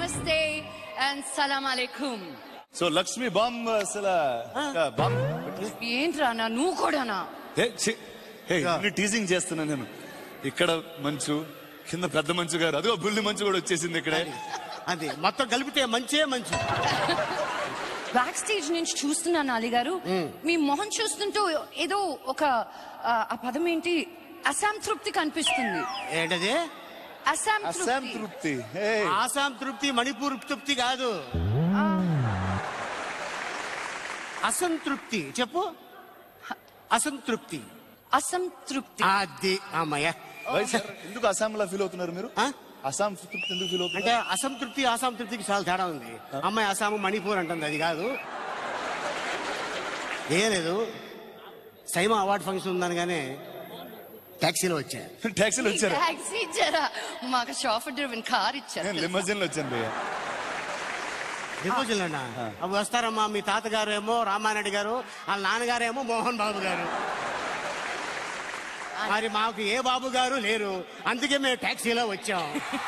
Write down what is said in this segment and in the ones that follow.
నమస్తే అండ్ సలాం అలైకుం సో లక్ష్మి బాంబ్ అసలు బాంబ్ ఏంట్రా నా నువ్వు కూడానా టీజింగ్ చేస్తున్నా నేను ఇక్కడ మంచు కింద పెద్ద మంచు గారు అదిగో బుల్లి మంచు కూడా వచ్చేసింది ఇక్కడే అది మొత్తం కలిపితే మంచే మంచి బ్యాక్ స్టేజ్ నుంచి చూస్తున్నాను అలీ గారు మీ మొహం చూస్తుంటూ ఏదో ఒక ఆ, ఆ పదం ఏంటి అసంతృప్తి కనిపిస్తుంది ఏంటది అస్సాం అసంతృప్తి తృప్తి హే ఆసాం తృప్తి మణిపూర్ తృప్తి కాదు అసంతృప్తి చెప్పు అసంతృప్తి అసంతృప్తి అది అమ్మయ్య వై సార్ ఎందుకు అస్సాం లా ఫీల్ అవుతున్నారు మీరు ఆ? అస్సాం తృప్తి ఎందుకు ఫీల్ అంటే అవుతున్నారు అసంతృప్తి అసంతృప్తికి చాలా తేడా ఉంది అమ్మాయి అస్సాము మణిపూర్ అంటుంది అది కాదు ఏ లేదు సైమా అవార్డ్ ఫంక్షన్ ఉందనగానే ట్యాక్సీలో వచ్చా ట్యాక్సీలో వచ్చారు టాక్సీ ఇచ్చారా మాకు షాఫర్ డ్రివెన్ కార్ ఇచ్చారు నేను లిమజిన్ లో వచ్చాను భయ్య దిగోజులన్నా అవి వస్తారమ్మా మీ తాతగారు ఏమో రామారెడ్డి గారు వాళ్ళ నాన్నగారేమో మోహన్ బాబు గారు మరి మాకు ఏ బాబు గారు లేరు అందుకే మేము ట్యాక్సీలో వచ్చాం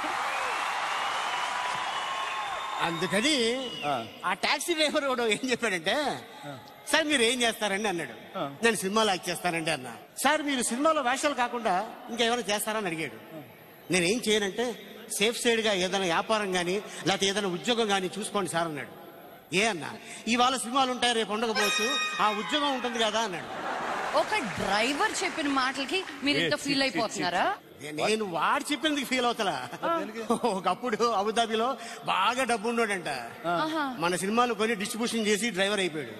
అందుకని ఆ. ఆ ట్యాక్సీ డ్రైవర్ కూడా ఏం చెప్పాడంటే సార్ మీరు ఏం చేస్తారండి అన్నాడు నేను సినిమాలో యాక్ట్ చేస్తానండి అన్నా సార్ మీరు సినిమాలో వేషాలు కాకుండా ఇంకేమైనా చేస్తారని అడిగాడు నేను ఏం చేయనంటే సేఫ్ సైడ్ గా ఏదైనా వ్యాపారం కానీ లేకపోతే ఏదైనా ఉద్యోగం కానీ చూసుకోండి సార్ అన్నాడు ఏ అన్నా ఇవాళ సినిమాలు ఉంటాయి రేపు ఉండకపోవచ్చు ఆ ఉద్యోగం ఉంటుంది కదా అన్నాడు ఒక డ్రైవర్ చెప్పిన మాటలకి మీరు ఇంత ఫీల్ అయిపోతున్నారా నేను వాడు చెప్పినందుకు ఫీల్ అవుతలా ఒకప్పుడు అబుదాబిలో బాగా డబ్బు ఉన్నాడంట ఆహా. మన సినిమాలు కొని డిస్ట్రిబ్యూషన్ చేసి డ్రైవర్ అయిపోయాడు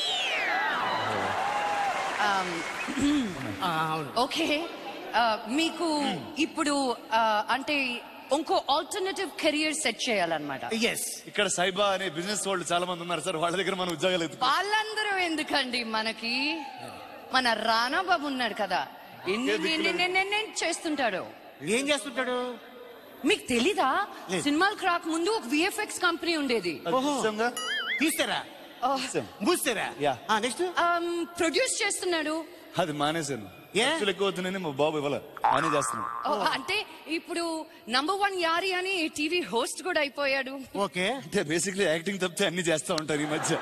Um, ఆ, అవును ఓకే ఆ, మీకు ఇప్పుడు ఆ, అంటే ఇంకో ఆల్టర్నేటివ్ కెరియర్ సెట్ చేయాలన్నమాట ఎస్ ఇక్కడ సైబా అనే బిజినెస్ వాళ్ళు చాలా మంది ఉన్నారు సార్ వాళ్ళ దగ్గర మన ఉద్యోగాలు ఎత్తుకు వాళ్ళందరూ ఎందుకండి మనకి మన రానా బాబు ఉన్నాడు కదా ఎన్ని ఎన్ని- ఎన్ని- ఎన్ని- ఎన్ని చేస్తుంటాడు ఏం చేస్తుంటాడు మీకు తెలీదా లేదు. సినిమాలకు రాక ముందు ఒక విఎఫ్ఎక్స్ కంపెనీ ఉండేది ఓహో. చూసాంగా? తీస్తారా చూసాం. మూస్తారా యా. నెక్స్ట్ ప్రొడ్యూస్ చేస్తున్నాడు అది మానేశాను ఏ? ఖర్చులు ఎక్కువ అవుతున్నాయని మా బాబు ఇవ్వాల మానే చేస్తున్నాను ఓ, అంటే ఇప్పుడు నంబర్ వన్ యారి అని టీవీ హోస్ట్ కూడా అయిపోయాడు ఓకే అంటే బేసిక్లీ యాక్టింగ్ తప్పితే అన్ని చేస్తా ఉంటారు ఈ మధ్య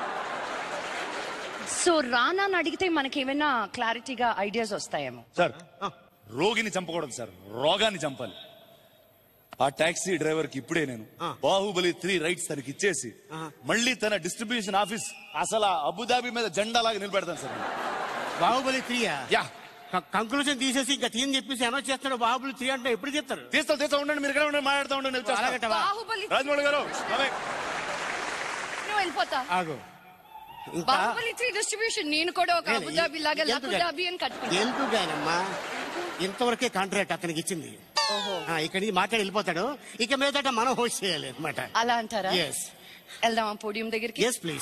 సో రానా అని అడిగితే మనకి ఏమైనా క్లారిటీగా ఐడియాస్ వస్తాయేమో సార్ రోగిని చంపకూడదు సార్ రోగాన్ని చంపాలి ఆ టాక్సీ డ్రైవర్ కి ఇప్పుడే నేను ఆ. బాహుబలి త్రీ రైట్స్ తనకి ఇచ్చేసి మళ్ళీ తన డిస్ట్రిబ్యూషన్ ఆఫీస్ అసలు ఆ అబుదాబి మీద జెండా లాగా నిలబెడతాను సార్ నేను. బాహుబలి త్రీయా యా కంక్లూజన్ తీసేసి ఇంకా తీయని చెప్పేసి అనౌన్స్ చేస్తాడు బాహుబలి త్రీ అంటే ఎప్పుడు చెప్తారు తీస్తా తీస్తా ఉండండి మీరు ఇక్కడ ఉండండి మాట్లాడుతూ ఉండండి వచ్చేస్తా. అలాగంటవా బాహుబలి రాజమౌళి గారు బాబాయ్. నువ్వు వెళ్ళిపోతా ఆగు ఇంకా బాహుబలి త్రీ డిస్ట్రిబ్యూషన్ నేను కూడా ఒక నేను అబుదాబి లాగా ఎందుకు లబుదాబి అని కట్టుకుంటా ఎందుకనమ్మా ఇంతవరకే కాంట్రాక్ట్ అతనికి ఇచ్చింది ఆ, ఇక్కడి నుంచి మాట్లాడి వెళ్ళిపోతాడు ఇక మీదట మనం హోస్ట్ చేయాలి అనమాట అలా అంటారా ఎస్ వెళ్దామా పోడియం దగ్గరికి ఎస్ ప్లీజ్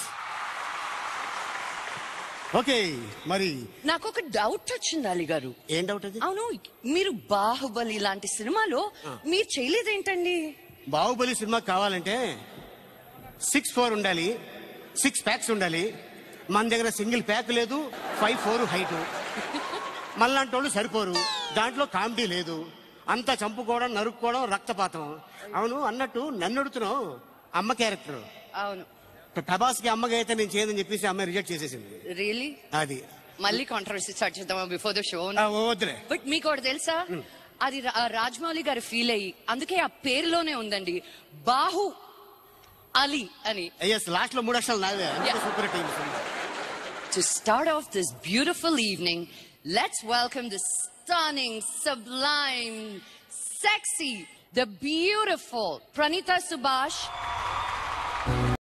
ఓకే మరి నాకు ఒక డౌట్ వచ్చింది అలీ గారు ఏం డౌట్ అది అవును మీరు బాహుబలి లాంటి సినిమాలో మీరు చేయలేదేంటండి బాహుబలి సినిమా కావాలంటే సిక్స్ ఫోర్ ఉండాలి సిక్స్ ప్యాక్స్ ఉండాలి మన దగ్గర సింగిల్ ప్యాక్ లేదు ఫైవ్ ఫోర్ హైట్ మళ్ళాంటి వాళ్ళు సరిపోరు దాంట్లో కామెడీ లేదు అంతా చంపుకోవడం నరుక్కోవడం రక్తపాతం అవును అన్నట్టు నన్ను అడుగుతున్నావు అమ్మ క్యారెక్టర్ అవును ప్రభాస్ కి అమ్మగా అయితే నేను చేయదని చెప్పేసి అమ్మాయి రిజెక్ట్ చేసేసింది రియలీ అది మళ్ళీ కాంట్రవర్సీ స్టార్ట్ చేద్దామా బిఫోర్ ద షో ఆ, వద్దులే బట్ మీకు ఒకటి తెలుసా అది రా- ఆ రాజమౌళి గారు ఫీల్ అయ్యి అందుకే ఆ పేరులోనే ఉందండి బాహు అలీ అని ఎస్ లాస్ట్ లో మూడు అక్షరాలు నావే Yeah. Super team To start off this beautiful evening, let's welcome the stunning, sublime, sexy, the beautiful Pranita Subhash